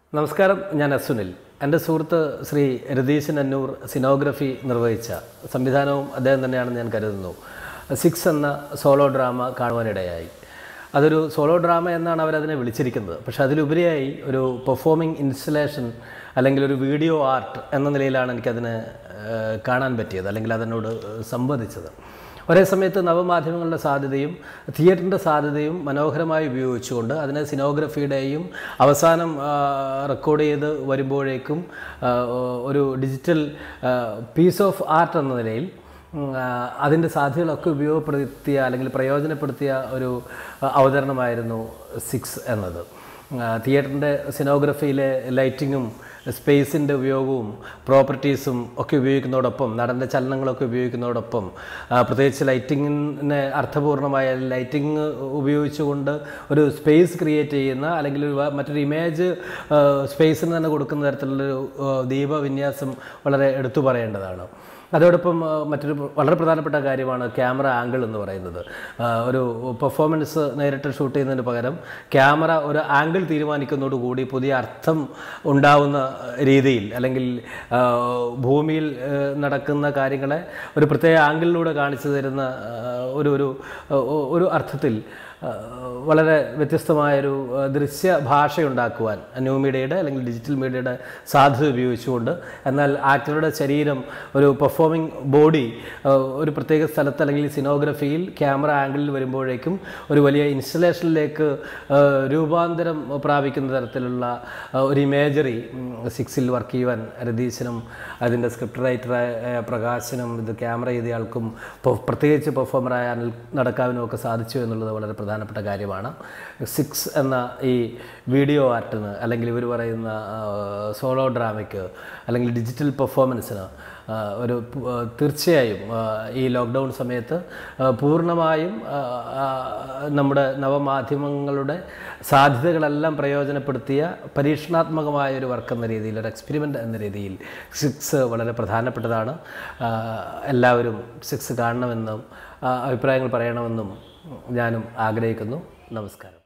നമസ്കാരം ഞാൻ അസുനിൽ എൻ്റെ സുഹൃത്ത് ശ്രീ രതീശൻ അന്നൂർ സിനോഗ്രഫി നിർവഹിച്ച സംവിധാനവും അദ്ദേഹം തന്നെയാണെന്ന് ഞാൻ കരുതുന്നു സിക്സ് എന്ന സോളോ ഡ്രാമ കാണുവാനിടയായി അതൊരു സോളോ ഡ്രാമ എന്നാണ് അവരതിനെ വിളിച്ചിരിക്കുന്നത് പക്ഷേ അതിലുപരിയായി ഒരു പെർഫോമിംഗ് ഇൻസ്റ്റലേഷൻ അല്ലെങ്കിൽ ഒരു വീഡിയോ ആർട്ട് എന്ന നിലയിലാണ് എനിക്കതിനെ ഏഹ്, കാണാൻ പറ്റിയത് അല്ലെങ്കിൽ അതിനോട് സംവദിച്ചത് ഒരേ സമയത്ത് നവമാധ്യമങ്ങളുടെ സാധ്യതയും തിയേറ്ററിൻ്റെ സാധ്യതയും മനോഹരമായി ഉപയോഗിച്ചുകൊണ്ട് അതിനെ സിനോഗ്രഫിയുടെയും അവസാനം ആ, റെക്കോർഡ് ചെയ്ത് വരുമ്പോഴേക്കും ആ, ഒരു ഡിജിറ്റൽ പീസ് ഓഫ് ആർട്ട് എന്ന നിലയിൽ ഉം, ആ, അതിൻ്റെ സാധ്യതകളൊക്കെ ഉപയോഗപ്പെടുത്തിയ അല്ലെങ്കിൽ പ്രയോജനപ്പെടുത്തിയ ഒരു ആ, അവതരണമായിരുന്നു സിക്സ് എന്നത് ആ, തിയേറ്ററിൻ്റെ സിനോഗ്രഫിയിലെ ലൈറ്റിങ്ങും സ്പേസിൻ്റെ ഉപയോഗവും പ്രോപ്പർട്ടീസും ഒക്കെ ഉപയോഗിക്കുന്നതോടൊപ്പം നടൻ്റെ ചലനങ്ങളൊക്കെ ഉപയോഗിക്കുന്നതോടൊപ്പം ആ, പ്രത്യേകിച്ച് ലൈറ്റിങ്ങിനെ അർത്ഥപൂർണമായ ലൈറ്റിംഗ് ഉപയോഗിച്ചുകൊണ്ട് ഒരു സ്പേസ് ക്രിയേറ്റ് ചെയ്യുന്ന അല്ലെങ്കിൽ ഒരു വ- മറ്റൊരു ഇമേജ് സ്പേസിന് തന്നെ കൊടുക്കുന്ന തരത്തിലുള്ളൊരു ആ, ദീപവിന്യാസം വളരെ എടുത്തു പറയേണ്ടതാണ് അതോടൊപ്പം ആ, മറ്റൊരു പ്ര- വളരെ പ്രധാനപ്പെട്ട കാര്യമാണ് ക്യാമറ ആംഗിൾ എന്ന് പറയുന്നത് ആ, ഒരു പെർഫോമൻസ് നേരിട്ട് ഷൂട്ട് ചെയ്യുന്നതിന് പകരം ക്യാമറ ഒരു ആംഗിൾ തീരുമാനിക്കുന്നതോടുകൂടി പുതിയ അർത്ഥം ഉണ്ടാവുന്ന രീതിയിൽ അല്ലെങ്കിൽ ആ, ഭൂമിയിൽ ആ, നടക്കുന്ന കാര്യങ്ങളെ ഒരു പ്രത്യേക ആംഗിളിലൂടെ കാണിച്ചു തരുന്ന ആ, ഒരു ഒരു ഒരു അർത്ഥത്തിൽ ആ, വളരെ വ്യത്യസ്തമായൊരു ആ, ദൃശ്യ ഭാഷയുണ്ടാക്കുവാൻ ന്യൂ മീഡിയയുടെ അല്ലെങ്കിൽ ഡിജിറ്റൽ മീഡിയയുടെ സാധ്യത ഉപയോഗിച്ചുകൊണ്ട് എന്നാൽ ആക്ടറുടെ ശരീരം ഒരു പെർഫോമിംഗ് ബോഡി ഒരു പ്രത്യേക സ്ഥലത്ത് അല്ലെങ്കിൽ സിനോഗ്രഫിയിൽ ക്യാമറ ആംഗിളിൽ വരുമ്പോഴേക്കും ഒരു വലിയ ഇൻസ്റ്റലേഷനിലേക്ക് ആ, രൂപാന്തരം പ്രാപിക്കുന്ന തരത്തിലുള്ള ആ, ഒരു ഇമേജറി സിക്സിൽ വർക്ക് ചെയ്യുവാൻ രതീശനും അതിൻ്റെ സ്ക്രിപ്റ്റ് റൈറ്ററായ പ്രകാശനും ഇത് ക്യാമറ ചെയ്തയാൾക്കും പെർ- പ്രത്യേകിച്ച് പെർഫോമറായ അനിൽ നടക്കാവിനും ഒക്കെ സാധിച്ചു എന്നുള്ളത് വളരെ പ്രധാനപ്പെട്ട കാര്യമാണ് സിക്സ് എന്ന ഈ വീഡിയോ ആർട്ടിന് അല്ലെങ്കിൽ ഇവർ പറയുന്ന സോളോ ഡ്രാമയ്ക്ക് അല്ലെങ്കിൽ ഡിജിറ്റൽ പെർഫോമൻസിന് ആ, ഒരു പ്- ആ, തീർച്ചയായും ആ, ഈ ലോക്ക്ഡൗൺ സമയത്ത് ആ, പൂർണ്ണമായും ആ, ആ, നമ്മുടെ നവമാധ്യമങ്ങളുടെ സാധ്യതകളെല്ലാം പ്രയോജനപ്പെടുത്തിയ പരീക്ഷണാത്മകമായ ഒരു വർക്ക് എന്ന രീതിയിൽ ഒരു എക്സ്പെരിമെൻ്റ് എന്ന രീതിയിൽ സിക്സ് വളരെ പ്രധാനപ്പെട്ടതാണ് ആ, എല്ലാവരും സിക്സ് കാണണമെന്നും ആ, അഭിപ്രായങ്ങൾ പറയണമെന്നും ഞാനും ആഗ്രഹിക്കുന്നു നമസ്കാരം